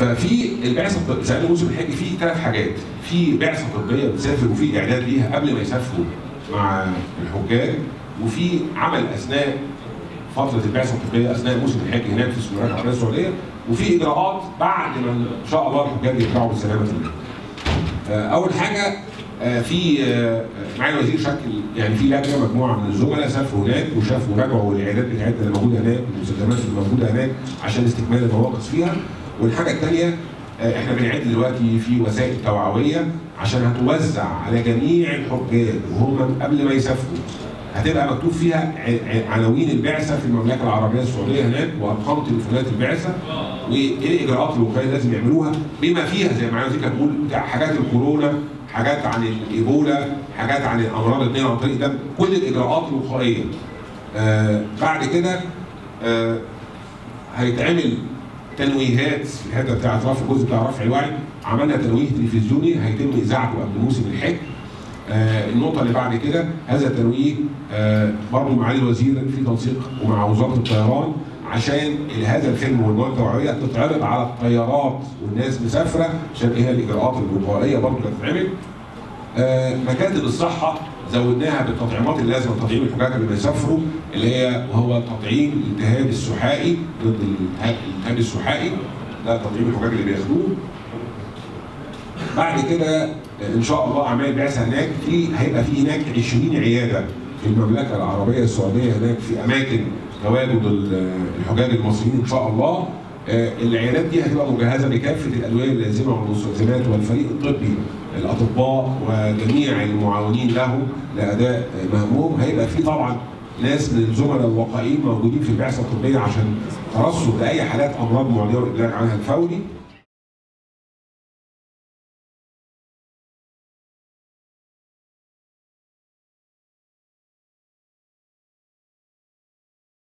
ففي البعثه الطبيه سالنا موسم الحج في ثلاث حاجات في بعثه طبيه بتسافر وفي اعداد ليها قبل ما يسافروا مع الحجاج وفي عمل اثناء فتره البعثه الطبيه اثناء موسم الحج هناك في السوريات العربيه السعوديه وفي اجراءات بعد ما ان شاء الله الحجاج يرجعوا بسلامه الله. آه، اول حاجه آه، في آه، معالي الوزير شكل يعني في لجنه مجموعه من الزملاء سافروا هناك وشافوا راجعوا الاعداد بتاعتنا اللي موجوده هناك والمستلزمات اللي موجوده هناك عشان استكمال المواقف فيها والحاجه الثانيه احنا بنعد دلوقتي في وسائل توعويه عشان هتوزع على جميع الحجاج وهم قبل ما يسافروا هتبقى مكتوب فيها ع- ع- عناوين البعثه في المملكه العربيه السعوديه هناك وارقام تليفونات البعثه وايه الاجراءات الوقائيه اللي لازم يعملوها بما فيها زي ما معالي الوزير كان بيقول بتاع حاجات الكورونا حاجات عن الايبولا حاجات عن الامراض النقل عن طريق الدم كل الاجراءات الوقائيه آه بعد كده آه هيتعمل تنويهات في الحته بتاعت رفع الجزء بتاع رفع الوعي عملنا تنويه تلفزيوني هيتم اذاعته قبل موسم الحج آه النقطه اللي بعد كده هذا التنويه آه برضه معالي الوزير في تنسيق ومع وزاره الطيران عشان هذا الفيلم والمواد التوعويه تتعرض على الطيارات والناس مسافره عشان ايه الاجراءات الوقائيه برضه اللي هتتعمل آه، مكاتب الصحة زودناها بالتطعيمات اللازمة لتطعيم الحجاج قبل ما يسافروا اللي هي وهو تطعيم الالتهاب السحائي ضد الالتهاب الالتهاب السحائي ده تطعيم الحجاج اللي بياخدوه بعد كده آه، ان شاء الله اعمال بعثه هناك في هيبقى في هناك 20 عياده في المملكه العربيه السعوديه هناك في اماكن تواجد ال- الحجاج المصريين ان شاء الله آه، العيادات دي هتبقى مجهزه بكافه الادويه اللازمه والمستلزمات والفريق الطبي الاطباء وجميع المعاونين لهم لاداء مهمهم هيبقى في طبعا ناس من الزملاء الوقائيين موجودين في البعثه الطبيه عشان ترصد لاي حالات امراض معديه والابلاغ عنها الفوري